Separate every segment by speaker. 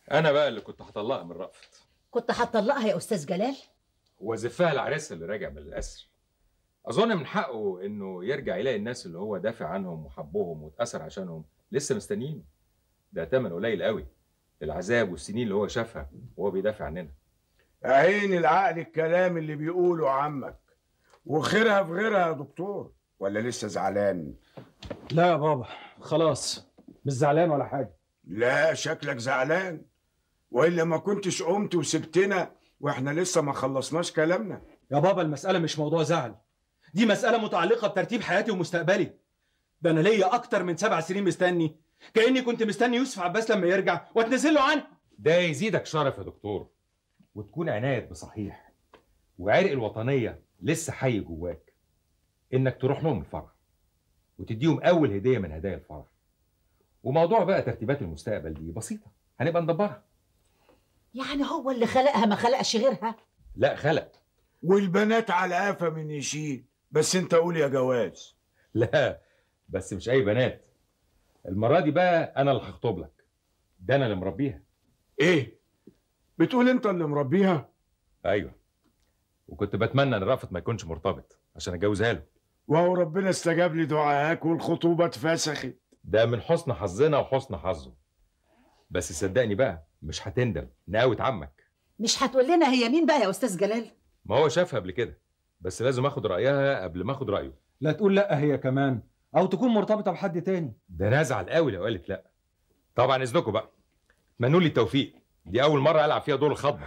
Speaker 1: انا بقى اللي كنت هطلقها من رأفت
Speaker 2: كنت هتطلقها يا استاذ جلال
Speaker 1: وزفها العريس اللي راجع من الاسر اظن من حقه انه يرجع يلاقي الناس اللي هو دافع عنهم وحبهم واتأثر عشانهم لسه مستنيينه ده تمن قليل قوي العذاب والسنين اللي هو شافها وهو بيدافع عننا
Speaker 3: عين العقل الكلام اللي بيقوله عمك وخيرها في غيرها يا دكتور ولا لسه زعلان
Speaker 4: لا يا بابا خلاص مش زعلان ولا حاجه
Speaker 3: لا شكلك زعلان والا ما كنتش قمت وسبتنا واحنا لسه ما خلصناش كلامنا
Speaker 4: يا بابا المساله مش موضوع زعل دي مساله متعلقه بترتيب حياتي ومستقبلي ده انا ليا اكتر من سبع سنين مستني كاني كنت مستني يوسف عباس لما يرجع واتنزل له عنه
Speaker 1: ده يزيدك شرف يا دكتور وتكون عناية بصحيح وعرق الوطنية لسه حي جواك إنك تروح لهم الفرح وتديهم أول هدية من هدايا الفرح وموضوع بقى ترتيبات المستقبل دي بسيطة هنبقى ندبرها
Speaker 2: يعني هو اللي خلقها ما خلقش غيرها
Speaker 1: لا خلق
Speaker 3: والبنات على قفا من يشيل بس انت قول يا جواز
Speaker 1: لا بس مش أي بنات المرة دي بقى أنا اللي هخطب لك ده أنا اللي مربيها
Speaker 3: ايه بتقول انت اللي مربيها
Speaker 1: أيوه وكنت بتمنى إن رأفت ما يكونش مرتبط عشان أتجوزها له
Speaker 3: وهو ربنا استجاب لي دعائك والخطوبه اتفسخت
Speaker 1: ده من حسن حظنا وحسن حظه بس صدقني بقى مش هتندم نقاوة عمك
Speaker 2: مش هتقول لنا هي مين بقى يا استاذ جلال
Speaker 1: ما هو شافها قبل كده بس لازم اخد رايها قبل ما اخد رايه
Speaker 4: لا تقول لا هي كمان او تكون مرتبطه بحد تاني
Speaker 1: ده انا ازعل قوي لو قالت لا طبعا اذنكم بقى اتمنوا لي التوفيق دي اول مره العب فيها دور الخضه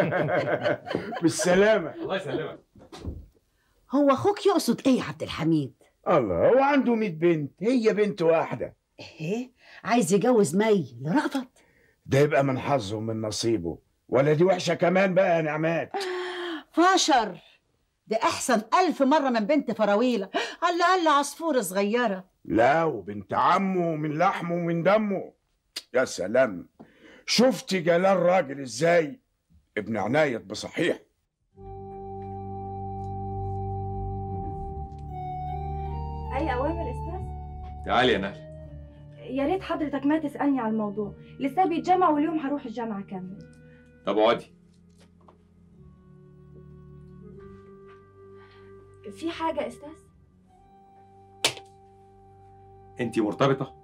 Speaker 3: بالسلامه
Speaker 1: الله يسلمك
Speaker 2: هو اخوك يقصد ايه يا عبد الحميد
Speaker 3: الله هو عنده 100 بنت هي بنت واحده
Speaker 2: ايه عايز يجوز مي لرأفت
Speaker 3: ده يبقى من حظه ومن نصيبه ولا دي وحشه كمان بقى يا نعمات
Speaker 2: فشر ده احسن الف مره من بنت فراويله على الاقل عصفوره صغيره
Speaker 3: لا وبنت عمه من لحمه ومن دمه يا سلام شفتي جلال راجل ازاي ابن عناية بصحيح
Speaker 5: أي أوامر أستاذ؟
Speaker 1: تعالي يا نهل
Speaker 5: يا ريت حضرتك ما تسألني على الموضوع لسه بيتجمع واليوم هروح الجامعة كامل
Speaker 1: طب اقعدي
Speaker 5: في حاجة أستاذ؟
Speaker 1: انت مرتبطه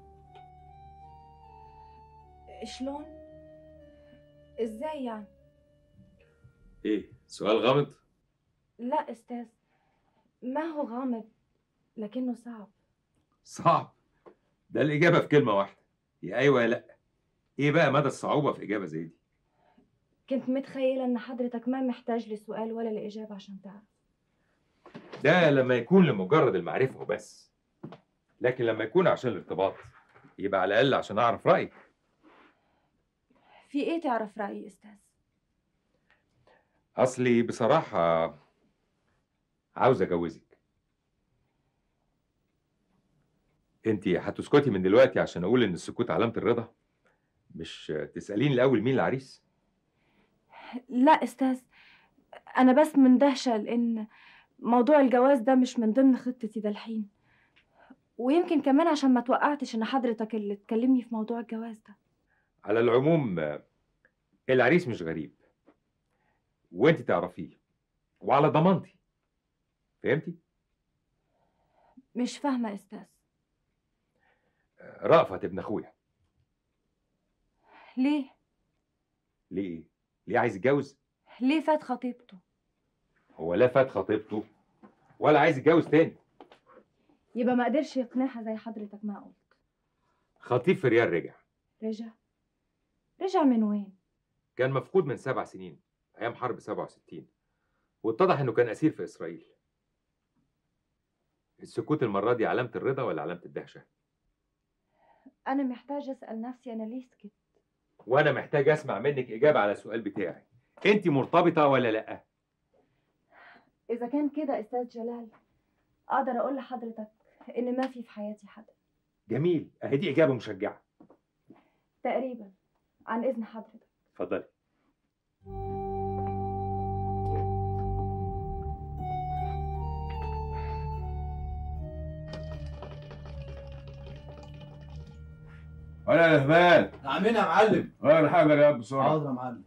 Speaker 5: شلون؟ إزاي يعني؟
Speaker 1: ايه سؤال غامض
Speaker 5: لا أستاذ ما هو غامض لكنه صعب
Speaker 1: صعب ده الاجابه في كلمه واحده يا ايوه يا لا ايه بقى مدى الصعوبه في اجابه زي دي
Speaker 5: كنت متخيلة إن حضرتك ما محتاج لسؤال ولا لإجابة عشان تعرف
Speaker 1: ده لما يكون لمجرد المعرفه وبس لكن لما يكون عشان الارتباط يبقى على الاقل عشان اعرف رايك
Speaker 5: في إيه تعرف رأيي أستاذ؟
Speaker 1: اصلي بصراحه عاوز اجوزك انت هتسكتي من دلوقتي عشان اقول ان السكوت علامه الرضا مش تساليني الاول مين العريس
Speaker 5: لا أستاذ أنا بس مندهشة لأن موضوع الجواز ده مش من ضمن خطتي ده الحين ويمكن كمان عشان ما توقعتش إن حضرتك اللي تكلمني في موضوع الجواز ده
Speaker 1: على العموم آه، العريس مش غريب وانت تعرفيه وعلى ضمانتي فهمتي
Speaker 5: مش فاهمة أستاذ
Speaker 1: آه، رأفت ابن اخويا
Speaker 5: ليه؟
Speaker 1: ليه ايه ليه عايز يتجوز
Speaker 5: ليه فات خطيبته؟
Speaker 1: هو لا فات خطيبته ولا عايز يتجوز تاني
Speaker 5: يبقى ما قدرش يقنعها زي حضرتك ما قلت
Speaker 1: خطيب في ريال رجع
Speaker 5: رجع رجع من وين؟
Speaker 1: كان مفقود من سبع سنين ايام حرب 67 واتضح انه كان اسير في اسرائيل السكوت المره دي علامه الرضا ولا علامه الدهشه
Speaker 5: أنا محتاجة أسأل نفسي أنا ليه سكت؟
Speaker 1: وانا محتاج اسمع منك اجابه على السؤال بتاعي انت مرتبطه ولا لا
Speaker 5: إذا كان كده أستاذ جلال أقدر أقول لحضرتك إن ما في في حياتي حد
Speaker 1: جميل اهي دي اجابه مشجعه
Speaker 5: تقريبا عن إذن حضرتك
Speaker 1: اتفضلي
Speaker 3: ولا الهبال
Speaker 4: عاملها يا معلم
Speaker 3: غير الحجر يا بسرعه
Speaker 4: حاضر يا معلم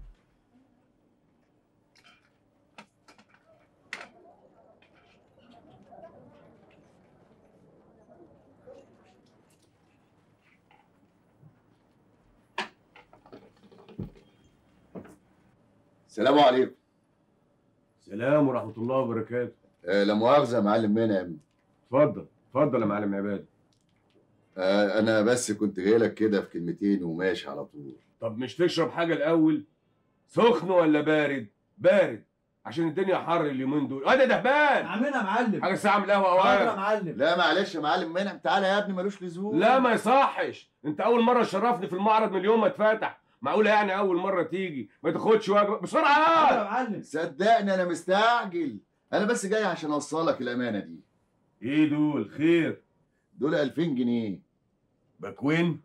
Speaker 6: السلام عليكم
Speaker 3: سلام ورحمه الله وبركاته
Speaker 6: آه لا مؤاخذه يا معلم منعم
Speaker 3: اتفضل اتفضل يا معلم عباد
Speaker 6: آه انا بس كنت جاي لك كده في كلمتين وماشي على طول
Speaker 3: طب مش تشرب حاجه الاول سخن ولا بارد بارد عشان الدنيا حر اليومين دول اه ده دهبان
Speaker 4: عاملها يا معلم
Speaker 3: حاجه ساعه من القهوه
Speaker 4: حاضر يا
Speaker 3: اوام
Speaker 4: معلم
Speaker 6: لا معلش يا معلم منعم تعالى يا ابني ملوش لزوم
Speaker 3: لا ما يصحش انت اول مره شرفني في المعرض من يوم ما اتفتح معقوله يعني اول مره تيجي ما تاخدش وجبه بسرعه
Speaker 4: حاضر يا
Speaker 3: يا
Speaker 4: معلم
Speaker 6: صدقني انا مستعجل انا بس جاي عشان اوصلك الامانه دي
Speaker 3: ايه دول خير
Speaker 6: دول 2000 جنيه
Speaker 3: باكوين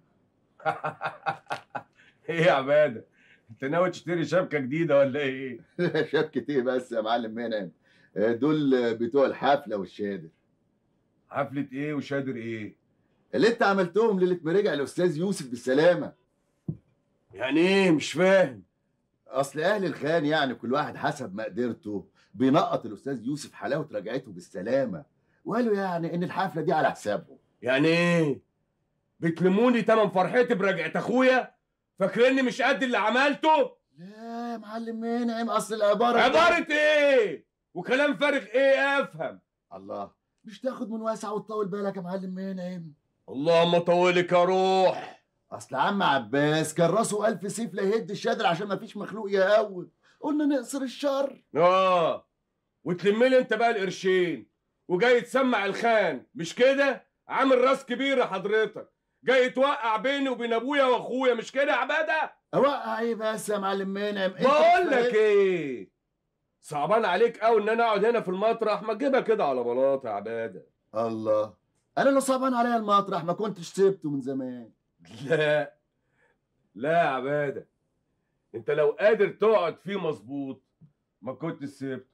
Speaker 3: ايه يا عباده انت ناوي تشتري شبكه جديده ولا ايه
Speaker 6: شبكه ايه بس يا معلم منعم آه، دول بتوع الحفله والشادر
Speaker 3: حفله ايه وشادر ايه
Speaker 6: اللي انت عملتهم ليله ما رجع الاستاذ يوسف بالسلامه
Speaker 3: يعني ايه مش فاهم
Speaker 6: اصل اهل الخان يعني كل واحد حسب مقدرته بينقط الاستاذ يوسف حلاوه رجعته بالسلامه وقالوا يعني ان الحفله دي على حسابهم
Speaker 3: يعني ايه بتلموني تمن فرحتي برجعة اخويا فاكرني مش قد اللي عملته
Speaker 6: لا يا معلم منعم اصل العباره
Speaker 3: عبارة ايه وكلام فارغ ايه افهم
Speaker 6: الله مش تاخد من واسع وتطول بالك يا معلم منعم
Speaker 3: اللهم طولك يا روح
Speaker 6: اصل عم عباس كان راسه الف سيف لا يهد الشادر عشان ما فيش مخلوق يقوم قلنا نقصر الشر
Speaker 3: اه وتلملي انت بقى القرشين وجاي تسمع الخان مش كده عامل راس كبير يا حضرتك جاي توقع بيني وبين ابويا واخويا مش كده يا عباده
Speaker 6: اوقع ايه بس يا معلم منعم انت
Speaker 3: بقول
Speaker 6: مش
Speaker 3: لك
Speaker 6: فاهم؟
Speaker 3: ايه صعبان عليك قوي ان انا اقعد هنا في المطرح ما تجيبها كده على بلاط يا عباده
Speaker 6: الله انا لو صعبان عليا المطرح ما كنتش سبته من زمان
Speaker 3: لا لا يا عباده انت لو قادر تقعد فيه مظبوط ما كنت سبته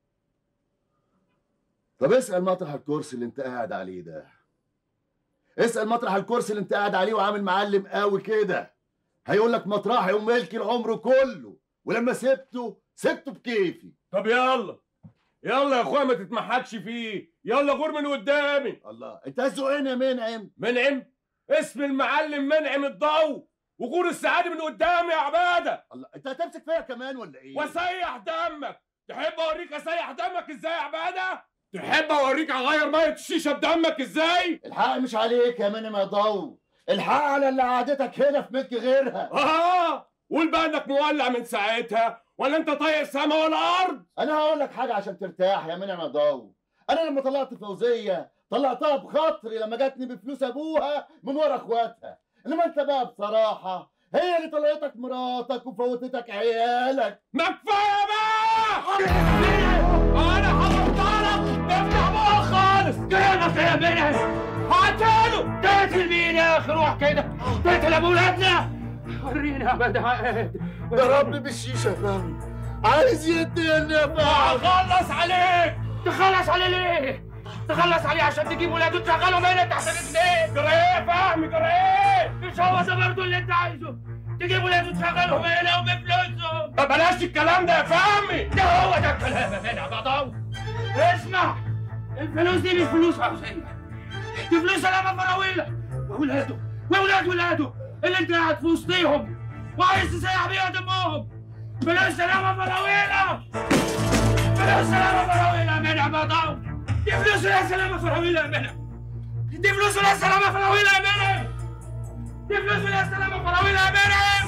Speaker 6: طب اسال مطرح الكرسي اللي انت قاعد عليه ده اسال مطرح الكرسي اللي انت قاعد عليه وعامل معلم قوي كده هيقول لك مطرحي وملكي العمر كله ولما سبته سبته بكيفي
Speaker 3: طب يلا يلا يا اخويا ما تتمحكش فيه يلا غور من قدامي
Speaker 6: الله انت هزقين يا منعم
Speaker 3: منعم اسم المعلم منعم الضو وغور السعاده من قدامي يا عباده
Speaker 6: الله انت هتمسك فيا كمان ولا ايه
Speaker 3: واسيح دمك تحب اوريك اسيح دمك ازاي يا عباده تحب اوريك اغير ميه الشيشه بدمك ازاي
Speaker 6: الحق مش عليك يا منعم يا ضو الحق على اللي قعدتك هنا في ملك غيرها
Speaker 3: اه قول بقى انك مولع من ساعتها ولا انت طايق سما ولا ارض
Speaker 6: انا هقول لك حاجه عشان ترتاح يا منعم يا ضو انا لما طلعت فوزيه طلعتها بخاطري لما جاتني بفلوس ابوها من ورا اخواتها انما انت بقى بصراحه هي اللي طلعتك مراتك وفوتتك عيالك
Speaker 3: ما كفايه بقى انا حضرتلك تفتح بقى خالص كلامك يا بنت هقتله تقتل مين يا اخي روح كده تقتل ابو ولادنا ورينا يا بدعات
Speaker 6: ضربني بالشيشه فهمي عايز يقتلني يا فهمي
Speaker 3: اخلص عليك تخلص عليه ليه؟ تخلص عليه عشان تجيب ولاده تشغلهم هنا تحت رجليك جرى ايه فهمي جرى ايه؟ مش هو ده برضه اللي انت عايزه تجيب ولاده تشغلهم هنا وبفلوسهم طب بلاش الكلام ده يا فهمي ده هو ده الكلام يا منع بضو اسمع الفلوس دي مش فلوس عاوزية دي فلوس لما فراويلة واولاده واولاد ولاده اللي انت قاعد في وسطيهم وعايز تسيح بيها دمهم فلوس لما فراويلة فلوس سلامة فراويلة يا منع بضو دي فلوس يا سلامة فراويلة يا منع دي فلوس يا سلامة فراويلة يا منع دي فلوس يا سلامة فراويلة يا منع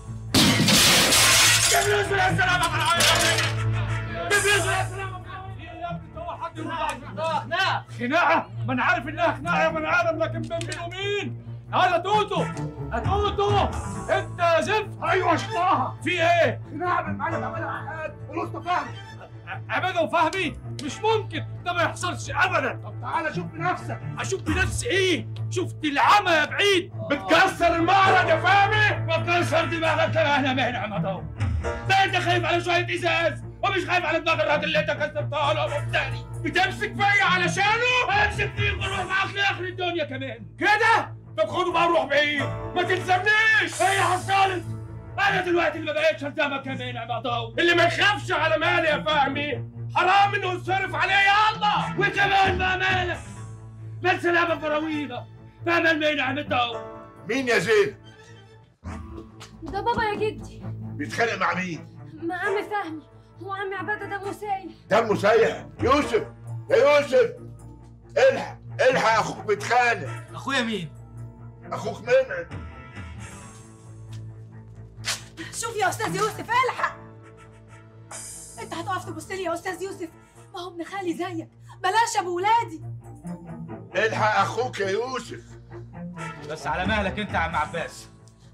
Speaker 3: دي فلوس يا سلامة فراويلة يا منع دي فلوس يا سلامة
Speaker 7: خناقه ما انا عارف انها خناقه يا بني ادم لكن بين مين ومين هلا توتو يا توتو انت يا زفت ايوه شطاها في ايه؟ خناقه بين معلم عمال عقاد ولطفي فهمي عباده وفهمي مش ممكن ده ما يحصلش ابدا طب تعالى شوف بنفسك اشوف بنفسي ايه؟ شفت العمى يا بعيد
Speaker 3: بتكسر المعرض يا فهمي
Speaker 7: وكسر دماغك كمان يا مهنة مطاو ده انت خايف على شويه ازاز ومش خايف على دماغ الراجل اللي انت كسرتها له مفتري
Speaker 3: بتمسك فيا علشانه
Speaker 7: امسك فيه وروح معاك لاخر الدنيا كمان
Speaker 3: كده طب خدوا بقى نروح بعيد ما تلزمنيش هي حصلت انا دلوقتي اللي ما بقتش الزمك يا مانع بعضاوي اللي ما يخافش على مالي يا فهمي حرام انه يصرف عليه يلا وكمان بقى مالك مال سلامه فراويله فاهم المانع متدور
Speaker 8: مين يا زين
Speaker 5: ده بابا يا جدي
Speaker 8: بيتخانق مع مين
Speaker 5: مع عم فهمي هو عم عباده ده مسايح
Speaker 8: دمه سايح يوسف يا يوسف الحق الحق اخوك بيتخانق
Speaker 9: اخويا مين؟
Speaker 8: اخوك منعم
Speaker 10: شوف يا استاذ يوسف الحق انت هتقف تبص لي يا استاذ يوسف ما هو ابن خالي زيك بلاش ابو ولادي
Speaker 8: الحق اخوك يا يوسف
Speaker 9: بس على مهلك انت يا عم عباس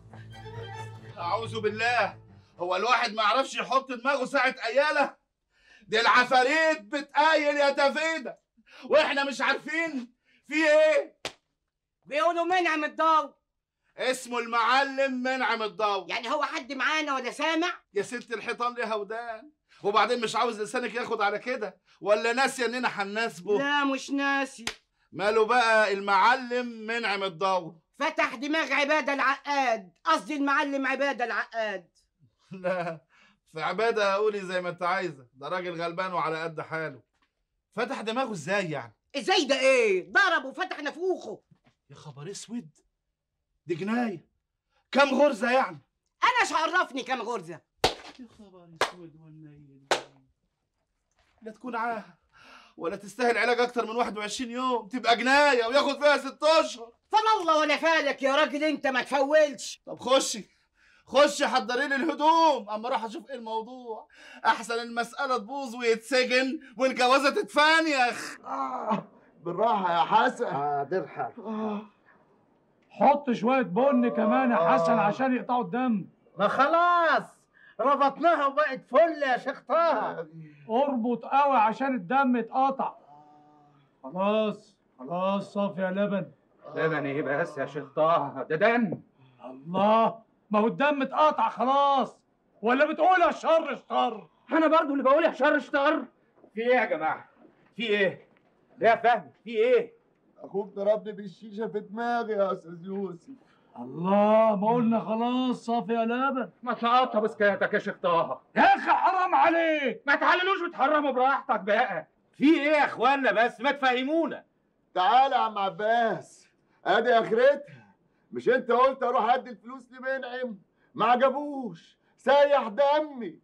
Speaker 6: اعوذ بالله هو الواحد ما يعرفش يحط دماغه ساعة اياله دي العفاريت بتقايل يا تفيدة واحنا مش عارفين في ايه
Speaker 11: بيقولوا منعم الضوء
Speaker 6: اسمه المعلم منعم الضوء
Speaker 11: يعني هو حد معانا ولا سامع
Speaker 6: يا ست الحيطان ليها ودان وبعدين مش عاوز لسانك ياخد على كده ولا ناسي اننا هنناسبه
Speaker 11: لا مش ناسي
Speaker 6: ماله بقى المعلم منعم الضوء
Speaker 11: فتح دماغ عباده العقاد قصدي المعلم عباده العقاد
Speaker 6: لا في عباده قولي زي ما انت عايزه ده راجل غلبان وعلى قد حاله فتح دماغه ازاي يعني
Speaker 11: ازاي ده ايه ضرب وفتح نافوخه
Speaker 6: يا خبر اسود دي جنايه كام غرزه يعني
Speaker 11: انا ايش عرفني كام غرزه
Speaker 6: يا خبر اسود والنيل لا تكون عاهه ولا تستاهل علاج اكتر من 21 يوم تبقى جنايه وياخد فيها ست اشهر
Speaker 11: فلا الله ولا فالك يا راجل انت ما تفولش
Speaker 6: طب خشي خشي حضري لي الهدوم اما اروح اشوف ايه الموضوع احسن المساله تبوظ ويتسجن والجوازه تتفانيخ
Speaker 12: آه بالراحة يا حسن
Speaker 6: حاضر حاضر
Speaker 12: آه.
Speaker 7: حط شويه بن كمان يا حسن عشان يقطعوا الدم
Speaker 3: ما خلاص ربطناها وبقت فل يا شيخ طه
Speaker 7: اربط قوي عشان الدم يتقطع خلاص خلاص صافي يا لبن
Speaker 9: لبن ايه بس يا شيخ طه ده دم
Speaker 7: الله ما هو الدم اتقطع خلاص ولا بتقول يا شر شر
Speaker 9: انا برضو اللي بقول يا شر شطر في ايه يا جماعه في ايه يا فهمي في ايه
Speaker 12: اخوك ضربني بالشيشة في دماغي يا استاذ يوسف
Speaker 7: الله ما قلنا خلاص صافي يا لبن
Speaker 9: ما تنقطها بسكاتك يا شيخ طه
Speaker 7: يا اخي حرام عليك
Speaker 9: ما تحللوش وتحرموا براحتك بقى في ايه يا اخوانا بس ما تفهمونا
Speaker 12: تعالى يا عم عباس ادي اخرتها مش انت قلت اروح ادي الفلوس لمنعم ما عجبوش سيح دمي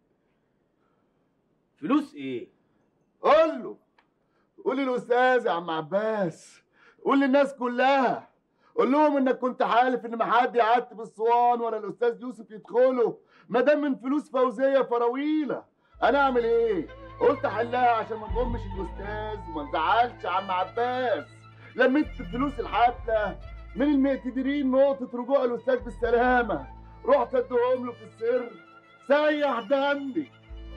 Speaker 9: فلوس ايه
Speaker 12: قول له قول للاستاذ يا عم عباس قول للناس كلها قول لهم انك كنت حالف ان ما حد يعتب الصوان ولا الاستاذ يوسف يدخلوا ما دام من فلوس فوزيه فراويله انا اعمل ايه قلت حلها عشان ما نضمش الاستاذ وما نزعلش عم عباس لميت فلوس الحفله من المقتدرين نقطه رجوع الاستاذ بالسلامه رحت اديهم له في السر سيح دمي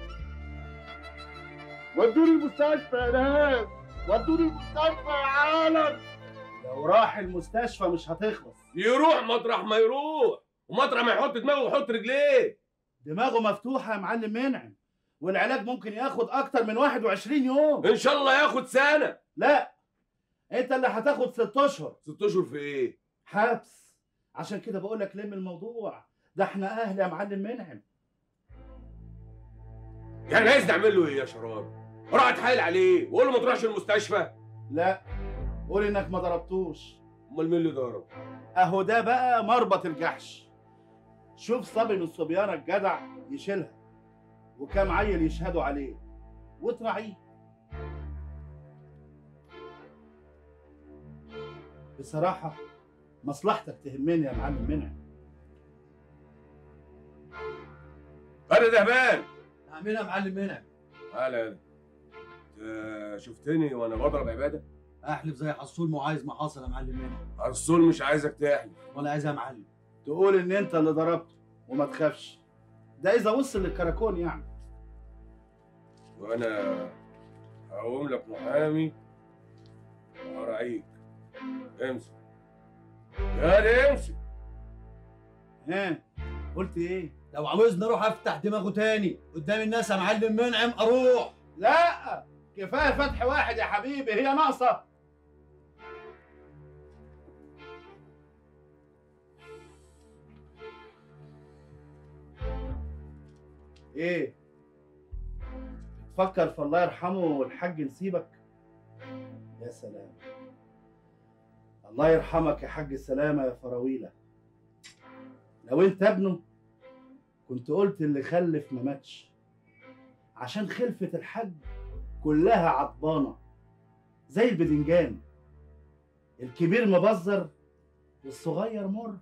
Speaker 12: ودوني المستشفى يا ناس ودوني المستشفى يا عالم
Speaker 6: لو راح المستشفى مش هتخلص
Speaker 3: يروح مطرح ما يروح ومطرح ما يحط دماغه ويحط رجليه
Speaker 6: دماغه مفتوحه يا معلم منعم والعلاج ممكن ياخد اكتر من 21 يوم
Speaker 3: ان شاء الله ياخد سنه
Speaker 6: لا انت اللي هتاخد ست اشهر
Speaker 3: ست اشهر في ايه
Speaker 6: حبس عشان كده بقول لك لم الموضوع ده احنا اهل يا معلم منعم
Speaker 3: يعني عايز نعمل له ايه يا شرار اروح اتحايل عليه واقول له ما تروحش المستشفى
Speaker 6: لا قول انك ما ضربتوش
Speaker 3: امال مين اللي ضرب
Speaker 6: اهو ده بقى مربط الجحش شوف صبي من صبيانه الجدع يشيلها وكام عيل يشهدوا عليه وتراعيه بصراحة مصلحتك تهمني يا معلم منعم
Speaker 3: انا دهبان
Speaker 9: اعملها يا معلم منعم
Speaker 3: تعالى يا انت شفتني وانا بضرب عباده
Speaker 9: احلف زي حصول مو عايز ما حصل يا معلم منعم
Speaker 3: الرسول مش عايزك تحلف
Speaker 9: ولا عايزها يا معلم
Speaker 6: تقول ان انت اللي ضربته وما تخافش ده اذا وصل للكراكون يعني
Speaker 3: وانا هقوم لك محامي وهراعيك امسك يا دي امسك
Speaker 6: ها قلت ايه
Speaker 9: لو عاوزني اروح افتح دماغه تاني قدام الناس يا معلم منعم اروح
Speaker 6: لا كفايه فتح واحد يا حبيبي هي ناقصه
Speaker 13: ايه تفكر في الله يرحمه والحاج نسيبك يا سلام الله يرحمك يا حاج سلامة يا فراويلة لو انت ابنه كنت قلت اللي خلف ما ماتش عشان خلفة الحاج كلها عطبانة زي البدنجان الكبير مبذر والصغير مر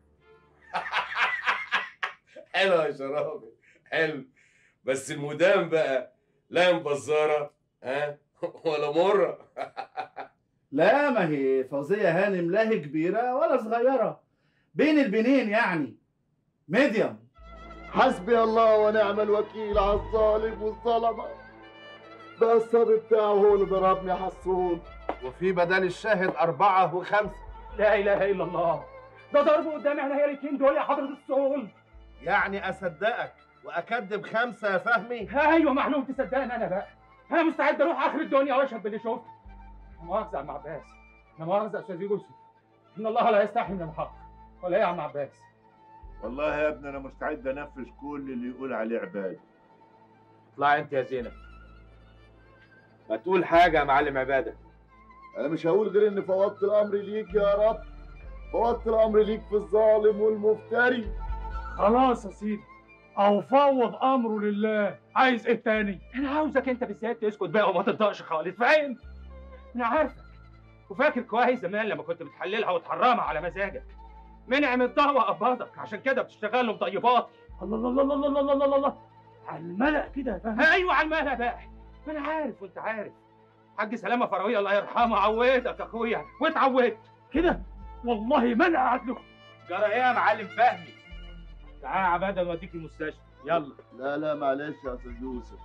Speaker 14: حلو يا شرابي حلو بس المدام بقى لا مبزرة ها ولا مرة
Speaker 13: لا ما هي فوزية هانم لا هي كبيرة ولا صغيرة بين البنين يعني ميديوم
Speaker 12: حسبي الله ونعم الوكيل على الظالم والظلمة ده الصبي بتاعه هو اللي ضربني يا حسون
Speaker 13: وفي بدل الشاهد أربعة وخمسة
Speaker 3: لا اله الا الله ده ضرب قدام عينيا الاتنين دول يا حضرة الصول
Speaker 13: يعني أصدقك وأكذب خمسة يا فهمي
Speaker 3: ايوه معلوم تصدقني انا بقى انا مستعد اروح اخر الدنيا واشهد باللي شفته لا مؤاخذة يا عم عباس لا مؤاخذة يا استاذ يوسف ان الله لا يستحي من الحق ولا ايه يا عم عباس
Speaker 8: والله يا ابني انا مستعد انفذ كل اللي يقول عليه عباد
Speaker 9: اطلع انت يا زينب ما تقول حاجه يا معلم عباده
Speaker 12: انا مش هقول غير ان فوضت الامر ليك يا رب فوضت الامر ليك في الظالم والمفتري
Speaker 3: خلاص يا سيدي او فوض امره لله عايز ايه تاني انا عاوزك انت بالذات تسكت بقى وما تنطقش خالص فاهم انا عارفك وفاكر كويس زمان لما كنت بتحللها وتحرمها على مزاجك منعم الضوء قبضك عشان كده بتشتغل له بطيبات الله الله الله الله الله الله الله الله على الملأ كده يا فهمي ايوه على الملأ بقى ما انا عارف وانت عارف حاج سلامه فراويه الله يرحمه عودك يا اخويا واتعودت كده والله ما انا قاعد لكم
Speaker 9: جرى ايه يا معلم فهمي تعال يا عباده نوديك المستشفى يلا
Speaker 12: لا لا معلش يا استاذ يوسف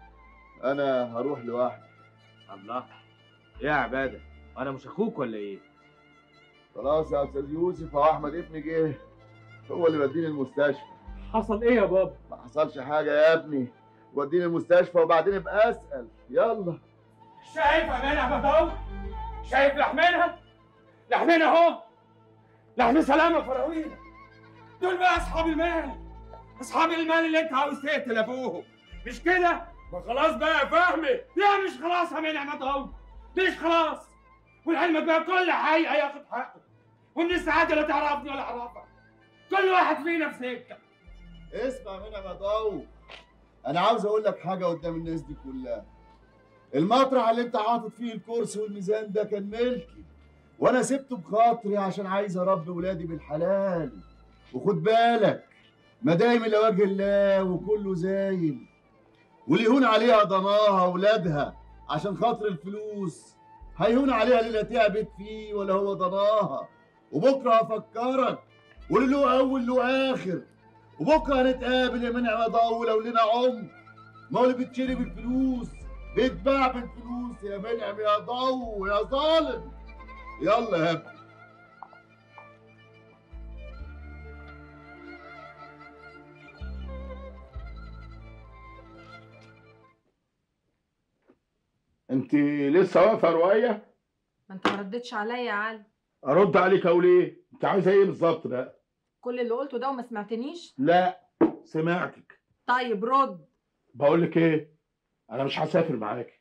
Speaker 12: انا هروح لوحدي
Speaker 9: الله ايه يا عباده انا مش اخوك ولا ايه
Speaker 12: خلاص يا استاذ يوسف هو احمد ابني جه هو اللي وديني المستشفى
Speaker 3: حصل ايه يا بابا
Speaker 12: ما حصلش حاجه يا ابني وديني المستشفى وبعدين ابقى اسال يلا
Speaker 3: شايف امانه يا بابا شايف لحمنا لحمنا اهو لحم سلامه فراويل دول بقى اصحاب المال اصحاب المال اللي انت عاوز تقتل ابوهم مش كده ما خلاص بقى يا فهمي لا مش خلاص يا منعم ضو مش خلاص والعلمك بقى كل حي هياخد حقه ومن السعاده لا تعرفني ولا اعرفك كل واحد فينا في سكه
Speaker 12: اسمع منها يا ضو انا عاوز اقول لك حاجه قدام الناس دي كلها المطرح اللي انت حاطط فيه الكرسي والميزان ده كان ملكي وانا سبته بخاطري عشان عايز اربي ولادي بالحلال وخد بالك مدايم الا وجه الله وكله زايل واللي يهون عليها ضناها ولادها عشان خاطر الفلوس هيهون عليها اللي لا تعبت فيه ولا هو ضناها وبكره هفكرك واللي له اول له اخر وبكره هنتقابل يا منعم ضو لو لنا عمر ما هو اللي بيتشري بالفلوس بيتباع بالفلوس يا منعم يا ضو يا ظالم يلا يا ابني
Speaker 8: انت لسه واقفه روايه
Speaker 5: ما انت ما ردتش عليا يا علي
Speaker 8: ارد عليك اقول ايه انت عايزه ايه بالظبط بقى
Speaker 5: كل اللي قلته ده وما سمعتنيش
Speaker 8: لا سمعتك
Speaker 5: طيب رد
Speaker 8: بقول لك ايه انا مش هسافر معاكي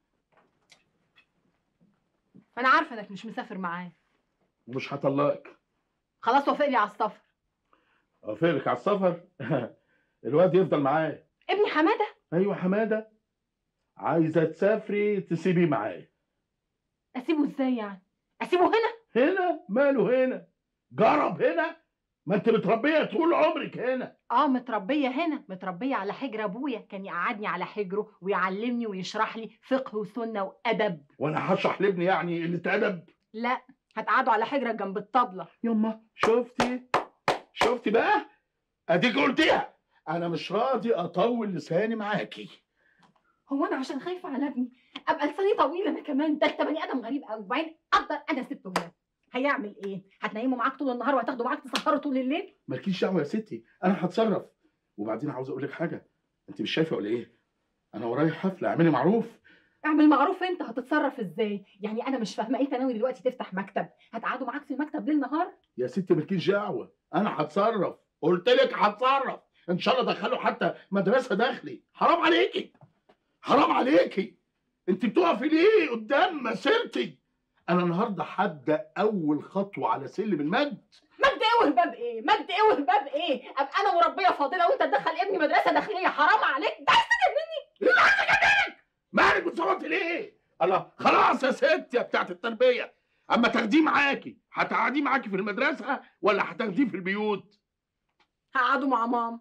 Speaker 5: انا عارفه انك مش مسافر معايا
Speaker 8: ومش هطلقك
Speaker 5: خلاص وافق لي على السفر
Speaker 8: اوافقلك على السفر الواد يفضل معايا
Speaker 5: ابني حماده
Speaker 8: ايوه حماده عايزه تسافري تسيبيه معايا
Speaker 5: اسيبه ازاي يعني اسيبه هنا
Speaker 8: هنا ماله هنا جرب هنا ما انت متربيه طول عمرك هنا
Speaker 5: اه متربيه هنا متربيه على حجر ابويا كان يقعدني على حجره ويعلمني ويشرح لي فقه وسنه وادب
Speaker 8: وانا هشرح لابني يعني قله ادب
Speaker 5: لا هتقعدوا على حجرك جنب الطبله
Speaker 8: يما شفتي شفتي بقى اديك قلتيها انا مش راضي اطول لساني معاكي
Speaker 5: هو انا عشان خايفه على ابني ابقى لساني طويل انا كمان ده انت بني ادم غريب قوي وبعدين اقدر انا سبته هنا هيعمل ايه هتنيمه معاك طول النهار وهتاخده معاك تسهره طول الليل
Speaker 8: مالكيش دعوه يا ستي انا هتصرف وبعدين عاوز اقول لك حاجه انت مش شايفه ولا ايه انا ورايا حفله اعملي معروف
Speaker 5: اعمل معروف انت هتتصرف ازاي يعني انا مش فاهمه انت ناوي دلوقتي تفتح مكتب هتقعدوا معاك في المكتب ليل نهار
Speaker 8: يا ستي مالكيش دعوه انا هتصرف قلت لك هتصرف ان شاء الله دخله حتى مدرسه داخلي حرام عليكي حرام عليكي انت بتقفي ليه قدام مسيرتي انا النهارده هبدا اول خطوه على سلم المجد
Speaker 15: مجد ايه وهباب ايه؟ مجد ايه وهباب ايه؟ ابقى انا مربيه فاضله وانت تدخل ابني مدرسه داخليه حرام عليك ده عايز تجنني
Speaker 8: مالك بتصوتي ليه الله خلاص يا ست يا بتاعت التربيه اما تاخديه معاكي هتقعديه معاكي في المدرسه ولا هتاخديه في البيوت
Speaker 15: هقعدوا مع مام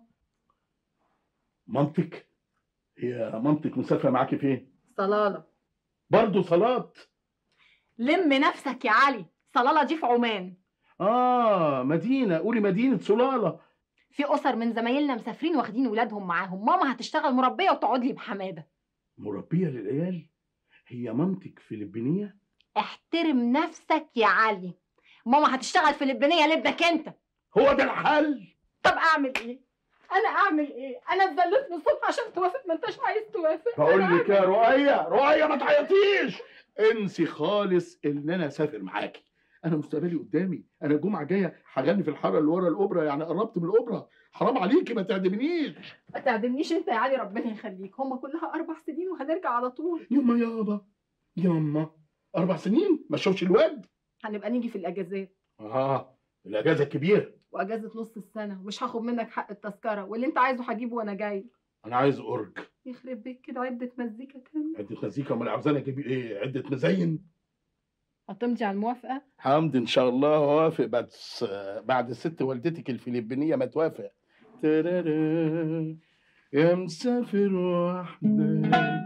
Speaker 8: منطق هي منطق مسافره معاكي فين
Speaker 15: صلاله
Speaker 8: برضه صلاه
Speaker 15: لم نفسك يا علي صلاله دي في عمان
Speaker 8: اه مدينه قولي مدينه صلاله
Speaker 15: في اسر من زمايلنا مسافرين واخدين ولادهم معاهم ماما هتشتغل مربيه وتقعد لي بحماده
Speaker 8: مربيه للعيال هي منطق فلبينيه
Speaker 15: احترم نفسك يا علي ماما هتشتغل في اللبنانيه لابنك انت
Speaker 8: هو ده الحل
Speaker 15: طب اعمل ايه انا اعمل ايه انا اتذلت من الصبح عشان توافق ما انتش عايز توافق
Speaker 8: بقول
Speaker 15: أنا
Speaker 8: لك يا رؤية رؤية ما تعيطيش انسي خالص ان انا اسافر معاكي انا مستقبلي قدامي انا الجمعه جايه هغني في الحاره اللي ورا الاوبرا يعني قربت من الاوبرا حرام عليكي ما تعدمنيش
Speaker 15: ما تعدمنيش انت يا علي ربنا يخليك هما كلها اربع سنين وهنرجع على طول
Speaker 8: يما يابا يما اربع سنين ما اشوفش الواد
Speaker 15: هنبقى نيجي في الاجازات
Speaker 8: اه الاجازه الكبيره
Speaker 15: واجازه نص السنه ومش هاخد منك حق التذكره واللي انت عايزه هجيبه وانا جاي
Speaker 8: انا عايز اورج
Speaker 15: يخرب بيك كده عده مزيكا تاني
Speaker 8: عده مزيكا امال عاوزاني اجيب ايه عده مزين
Speaker 15: هتمضي على الموافقه
Speaker 8: حمد ان شاء الله وافق بس بعد ست والدتك الفلبينيه ما توافق ترارا يا مسافر وحدك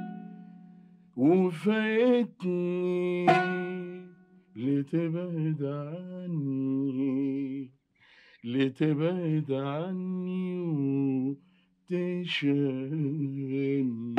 Speaker 8: وفايتني لتبعد عني لتبعد عني وتشاني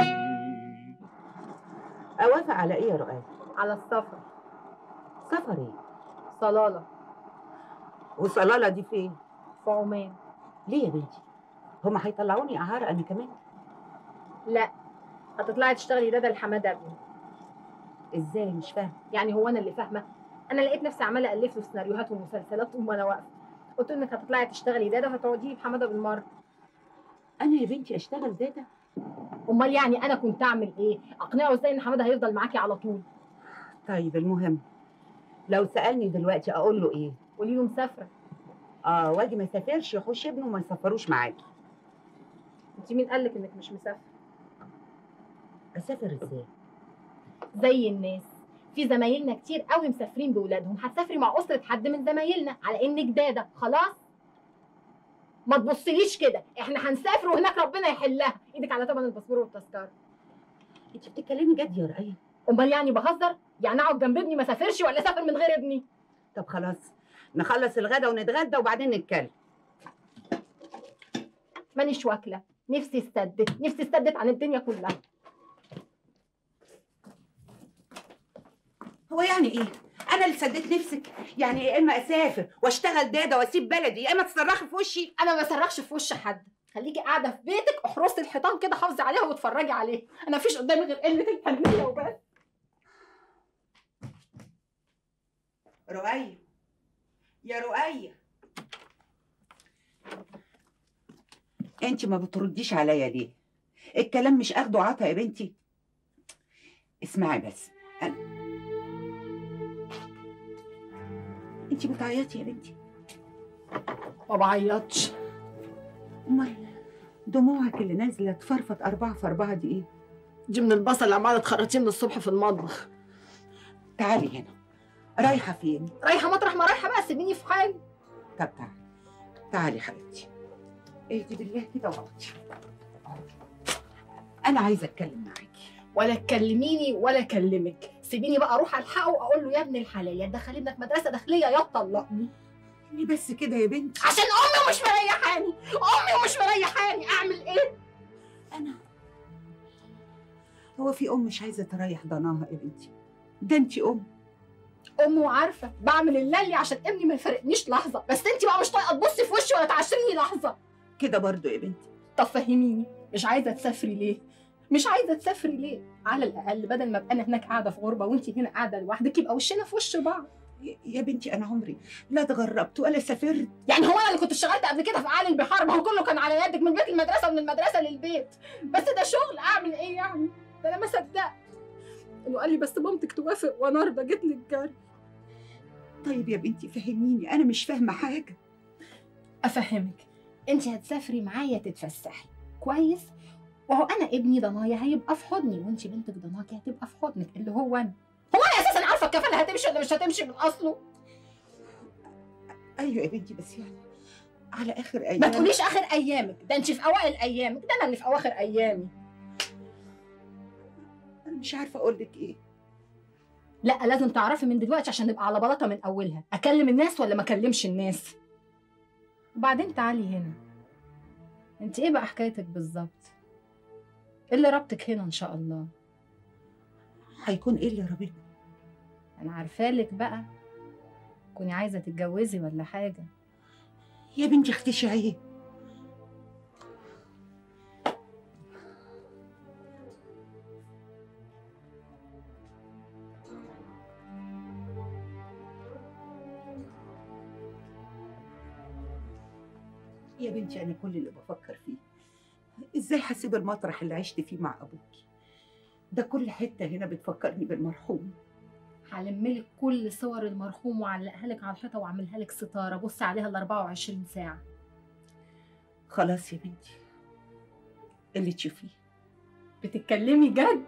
Speaker 2: اوافق على ايه يا رؤية
Speaker 15: على السفر
Speaker 2: سفر ايه
Speaker 15: صلاله
Speaker 2: وصلالة دي فين
Speaker 15: في عمان
Speaker 2: ليه يا بنتي هما هيطلعوني اعاره انا كمان
Speaker 15: لا هتطلعي تشتغلي ده لحماده ابني
Speaker 2: ازاي مش فاهم
Speaker 15: يعني هو انا اللي فاهمه انا لقيت نفسي عماله الف له سيناريوهات ومسلسلات طول ما انا واقفه قلت انك هتطلعي تشتغلي دادا وهتقعدي لي بحماده بالمره
Speaker 2: انا يا بنتي اشتغل دادا
Speaker 15: امال يعني انا كنت اعمل ايه اقنعه ازاي ان حماده هيفضل معاكي على طول
Speaker 2: طيب المهم لو سالني دلوقتي اقول له ايه
Speaker 15: قولي له مسافره
Speaker 2: اه واجي ما اسافرش يخش ابنه وما يسافروش معاكي
Speaker 15: انت مين قالك انك مش مسافره
Speaker 2: اسافر ازاي
Speaker 15: زي الناس في زمايلنا كتير قوي مسافرين بولادهم هتسافري مع اسره حد من زمايلنا على انك داده خلاص ما تبصليش كده احنا هنسافر وهناك ربنا يحلها ايدك على ثمن الباسبور والتذكره
Speaker 2: انت بتتكلمي جد يا رؤية
Speaker 15: امال يعني بهزر يعني اقعد جنب ابني ما اسافرش ولا اسافر من غير ابني
Speaker 2: طب خلاص نخلص الغدا ونتغدى وبعدين نتكلم
Speaker 15: مانيش واكله نفسي استدت نفسي استدت عن الدنيا كلها
Speaker 2: هو يعني ايه انا اللي سديت نفسك يعني يا اما اسافر واشتغل دادا واسيب بلدي يا اما تصرخي في وشي
Speaker 15: انا ما بصرخش في وش حد خليكي قاعده في بيتك احرسي الحيطان كده حافظي عليها واتفرجي عليها انا مفيش قدامي غير قله الحنيه وبس
Speaker 2: رؤية يا رؤية انت ما بترديش عليا ليه الكلام مش اخده عطا يا بنتي اسمعي بس انا انت بتعيطي يا بنتي
Speaker 15: ما بعيطش
Speaker 2: امال دموعك اللي نازله تفرفط اربعه في اربعه دي ايه
Speaker 15: دي من البصل اللي عماله تخرطيه من الصبح في المطبخ
Speaker 2: تعالي هنا رايحه فين
Speaker 15: رايحه مطرح ما رايحه بقى سيبيني في حالي
Speaker 2: طب تعالي تعالي حبيبتي اهدي بالله كده واقعدي انا عايزه اتكلم معاكي
Speaker 15: ولا تكلميني ولا اكلمك سيبيني بقى اروح الحقه واقول له يا ابن الحلال يا تدخلي ابنك مدرسه داخليه يا تطلقني
Speaker 2: ليه بس كده يا بنتي
Speaker 15: عشان امي مش مريحاني امي مش مريحاني اعمل ايه
Speaker 2: انا هو في ام مش عايزه تريح ضناها يا بنتي ده انت ام
Speaker 15: ام وعارفه بعمل اللي عشان ابني ما يفارقنيش لحظه بس انت بقى مش طايقه تبصي في وشي ولا تعاشريني لحظه
Speaker 2: كده برضو يا بنتي
Speaker 15: طب فهميني مش عايزه تسافري ليه مش عايزه تسافري ليه على الاقل بدل ما ابقى انا هناك قاعده في غربه وانت هنا قاعده لوحدك يبقى وشنا في وش بعض
Speaker 2: يا- يا بنتي انا عمري لا اتغربت ولا سافرت
Speaker 15: يعني هو انا اللي كنت اشتغلت قبل كده في اعالي البحار ما هو كله كان على يدك من بيت المدرسه ومن المدرسه للبيت بس ده شغل اعمل ايه يعني ده انا ما صدقت انه قال لي بس مامتك توافق وانا ارضى جيت لك جري
Speaker 2: طيب يا بنتي فهميني انا مش فاهمه حاجه
Speaker 15: افهمك انت هتسافري معايا تتفسحي كويس وهو انا ابني ضنايا هيبقى في حضني وانت بنتك ضناكي هتبقى في حضنك اللي هو انا هو انا اساسا عارفه الكفاله هتمشي ولا مش هتمشي من اصله
Speaker 2: ايوه يا بنتي بس يعني على اخر ايام
Speaker 15: ما تقوليش اخر ايامك ده انت في اوائل ايامك ده انا اللي في اواخر ايامي
Speaker 2: انا مش عارفه اقول لك ايه
Speaker 15: لا لازم تعرفي من دلوقتي عشان نبقى على بلاطه من اولها اكلم الناس ولا ما اكلمش الناس وبعدين تعالي هنا انت ايه بقى حكايتك بالظبط ايه اللي ربطك هنا ان شاء الله
Speaker 2: هيكون ايه اللي رابطني
Speaker 15: انا عارفالك بقى كوني عايزه تتجوزي ولا حاجه
Speaker 2: يا بنتي اختشي عيب يا بنتي انا كل اللي بفكر فيه ازاي هسيب المطرح اللي عشت فيه مع ابوكي ده كل حته هنا بتفكرني بالمرحوم
Speaker 15: هلملك كل صور المرحوم واعلقها لك على الحيطه واعملها لك ستاره بصي عليها ال 24 ساعه
Speaker 2: خلاص يا بنتي اللي تشوفيه
Speaker 15: بتتكلمي جد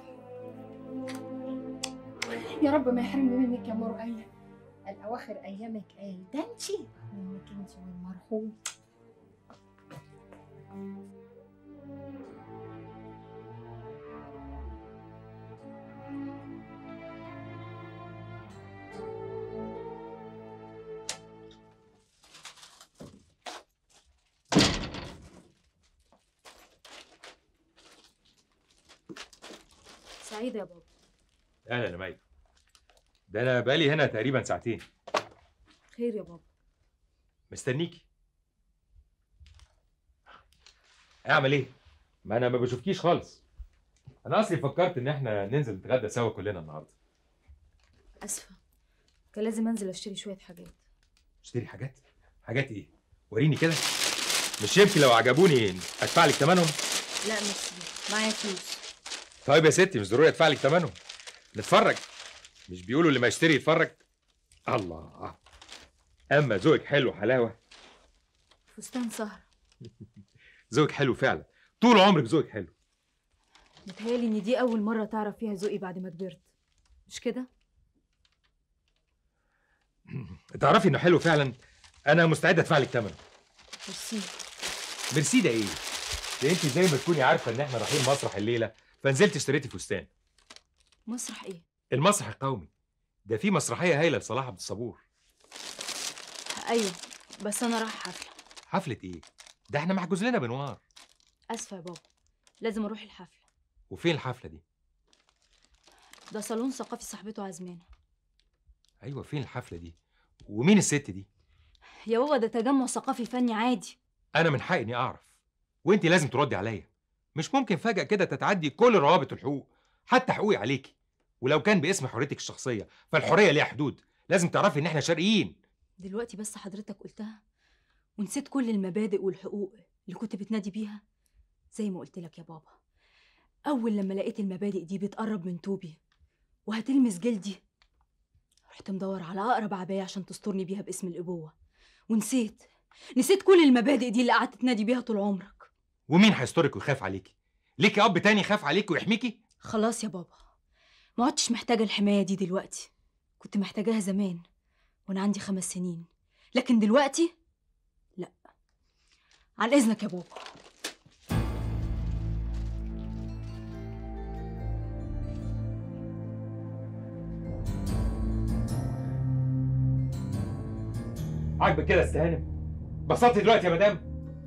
Speaker 15: يا رب ما يحرمني منك يا مرقية الأواخر أيامك قال ده انتي منك انتي والمرحوم
Speaker 5: سعيدة يا بابا
Speaker 1: اهلا يا مي ده انا بقالي هنا تقريبا ساعتين
Speaker 5: خير يا بابا
Speaker 1: مستنيكي اعمل ايه ما انا ما بشوفكيش خالص انا اصلي فكرت ان احنا ننزل نتغدى سوا كلنا النهارده
Speaker 5: اسفة كان لازم انزل اشتري شوية حاجات
Speaker 1: اشتري حاجات حاجات ايه وريني كده مش يمكن لو عجبوني ادفع لك ثمنهم
Speaker 5: لا ميرسي معايا فلوس
Speaker 1: طيب يا ستي مش ضروري ادفع لك ثمنهم نتفرج مش بيقولوا اللي ما يشتري يتفرج الله اما ذوقك حلو حلاوه
Speaker 5: فستان سهر
Speaker 1: ذوقك حلو فعلا طول عمرك ذوقك حلو
Speaker 5: متهيألي ان دي اول مرة تعرف فيها ذوقي بعد ما كبرت مش كده
Speaker 1: تعرفي انه حلو فعلا انا مستعد ادفع لك ثمنه
Speaker 5: ميرسي
Speaker 1: ميرسي ده ايه ده انت زي ما تكوني عارفه ان احنا رايحين مسرح الليله فنزلت اشتريتي فستان
Speaker 5: مسرح ايه
Speaker 1: المسرح القومي ده في مسرحيه هايله لصلاح عبد الصبور
Speaker 5: ايوه بس انا رايحة حفلة
Speaker 1: حفله ايه ده احنا محجوز لنا بنوار
Speaker 5: اسفة يا بابا لازم اروح الحفلة
Speaker 1: وفين الحفله دي
Speaker 5: ده صالون ثقافي صاحبته عزمانة
Speaker 1: ايوه فين الحفله دي ومين الست دي
Speaker 5: يا بابا ده تجمع ثقافي فني عادي
Speaker 1: انا من حقي اني اعرف وانت لازم تردي عليا مش ممكن فجاه كده تتعدي كل روابط الحقوق حتى حقوقي عليكي ولو كان باسم حريتك الشخصيه فالحريه ليها حدود لازم تعرفي ان احنا شرقيين
Speaker 5: دلوقتي بس حضرتك قلتها ونسيت كل المبادئ والحقوق اللي كنت بتنادي بيها زي ما قلت لك يا بابا أول لما لقيت المبادئ دي بتقرب من توبي وهتلمس جلدي رحت مدور على أقرب عباية عشان تسترني بيها باسم الأبوة ونسيت نسيت كل المبادئ دي اللي قعدت تنادي بيها طول عمرك
Speaker 1: ومين هيسترك ويخاف عليكي ليكي اب تاني يخاف عليكي ويحميكي
Speaker 5: خلاص يا بابا ما عدتش محتاجة الحماية دي دلوقتي كنت محتاجاها زمان وأنا عندي خمس سنين لكن دلوقتي لا عن إذنك يا بابا
Speaker 1: عاجبك كده استهانم بسطتي دلوقتي يا مدام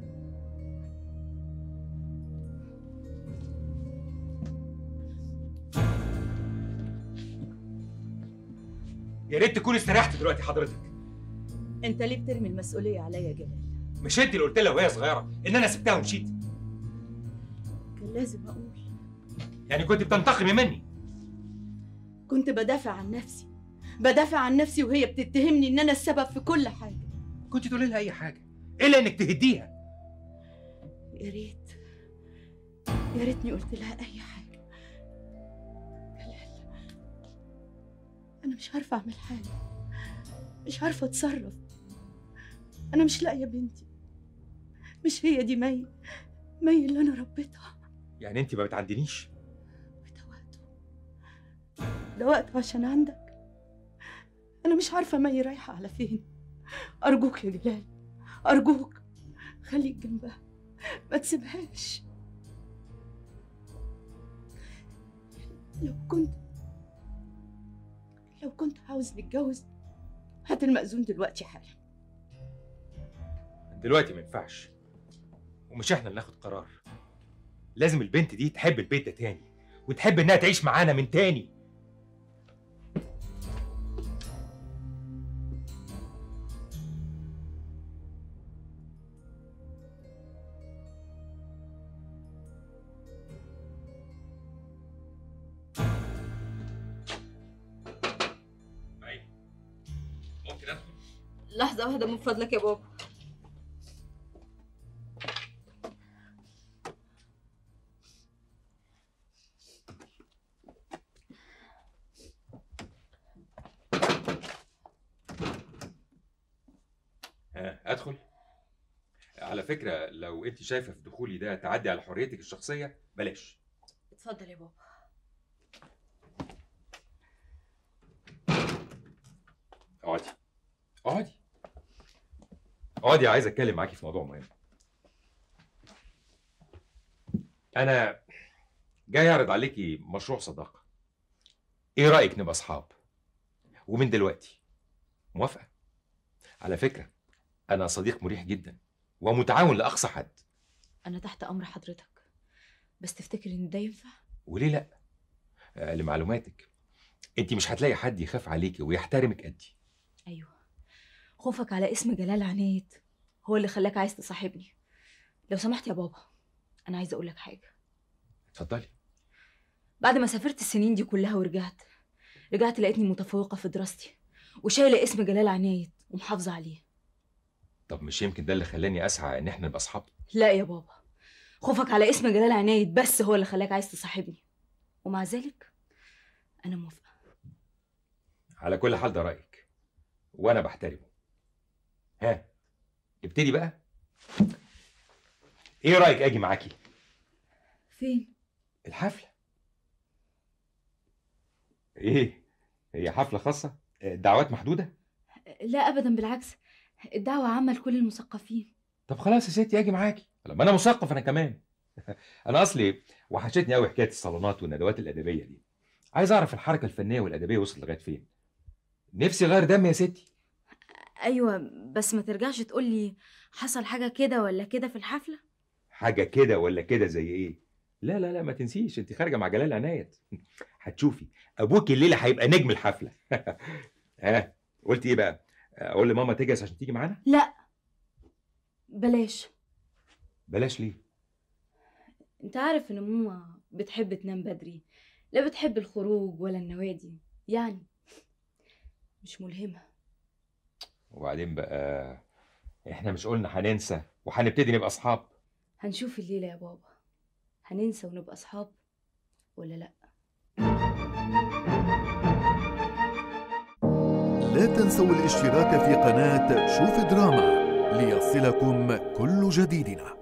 Speaker 1: يا ريت تكوني استريحتي دلوقتي حضرتك
Speaker 16: انت ليه بترمي المسؤوليه عليا يا جمال
Speaker 1: مش انت اللي قلت لها وهي صغيره ان انا سبتها ومشيت
Speaker 16: كان لازم اقول
Speaker 1: يعني كنت بتنتقمي مني
Speaker 16: كنت بدافع عن نفسي بدافع عن نفسي وهي بتتهمني ان انا السبب في كل حاجه
Speaker 1: كنت تقولي لها اي حاجه الا انك تهديها
Speaker 16: يا ريت يا ريتني قلت لها اي حاجه جلال انا مش عارفه اعمل حاجه مش عارفه اتصرف انا مش لاقيه بنتي مش هي دي مي مي اللي انا ربيتها
Speaker 1: يعني انت ما بتعندنيش
Speaker 16: ده وقته عشان عندك انا مش عارفه مي رايحه على فين ارجوك يا جلال ارجوك خليك جنبها ما تسيبهاش لو كنت لو كنت عاوز نتجوز هات المأذون دلوقتي حالا
Speaker 1: دلوقتي ما ينفعش ومش احنا اللي ناخد قرار لازم البنت دي تحب البيت ده تاني وتحب انها تعيش معانا من تاني ممكن ادخل
Speaker 5: لحظة واحدة من فضلك يا بابا
Speaker 1: ها ادخل على فكره لو انت شايفه في دخولي ده تعدي على حريتك الشخصيه بلاش
Speaker 5: اتفضل يا بابا
Speaker 1: اقعدي اقعدي اقعدي عايز اتكلم معاكي في موضوع مهم انا جاي اعرض عليكي مشروع صداقه ايه رايك نبقى اصحاب ومن دلوقتي موافقه على فكره انا صديق مريح جدا ومتعاون لاقصى حد
Speaker 5: أنا تحت أمر حضرتك بس تفتكر إن ده ينفع؟
Speaker 1: وليه لا آه لمعلوماتك انت مش هتلاقي حد يخاف عليكي ويحترمك قدي
Speaker 5: أيوه خوفك على اسم جلال عنيد هو اللي خلاك عايز تصاحبني لو سمحت يا بابا أنا عايزة أقول لك حاجة
Speaker 1: اتفضلي
Speaker 5: بعد ما سافرت السنين دي كلها ورجعت رجعت لقيتني متفوقة في دراستي وشايلة اسم جلال عنايد ومحافظة عليه
Speaker 1: طب مش يمكن ده اللي خلاني اسعى ان احنا نبقى اصحاب
Speaker 5: لا يا بابا خوفك على اسم جلال عنايد بس هو اللي خلاك عايز تصاحبني ومع ذلك أنا موافقة
Speaker 1: على كل حال ده رايك وانا بحترمه ها ابتدي بقى ايه رايك اجي معاكي
Speaker 5: فين؟
Speaker 1: الحفله ايه هي حفله خاصه دعوات محدوده
Speaker 5: لا أبدا بالعكس الدعوة عامة لكل المثقفين
Speaker 1: طب خلاص يا ستي اجي معاكي لما انا مثقف انا كمان انا اصلي وحشتني قوي حكايه الصالونات والندوات الادبيه دي عايز اعرف الحركه الفنيه والادبيه وصلت لغايه فين نفسي غير دم يا ستي
Speaker 5: أيوة بس ما ترجعش تقولي حصل حاجة كده ولا كده في الحفلة
Speaker 1: حاجه كده ولا كده زي ايه لا لا لا ما تنسيش انت خارجه مع جلال عناية هتشوفي ابوك الليله هيبقى نجم الحفله ها قلت ايه بقى اقول لماما تجهز عشان تيجي معانا
Speaker 5: لا بلاش
Speaker 1: بلاش ليه
Speaker 5: انت عارف ان ماما بتحب تنام بدري لا بتحب الخروج ولا النوادي يعني مش ملهمة
Speaker 1: وبعدين بقى احنا مش قلنا هننسى وهنبتدي نبقى اصحاب
Speaker 5: هنشوف الليلة يا بابا هننسى ونبقى أصحاب ولا لأ
Speaker 17: لا تنسوا الاشتراك في قناة شوف دراما ليصلكم كل جديدنا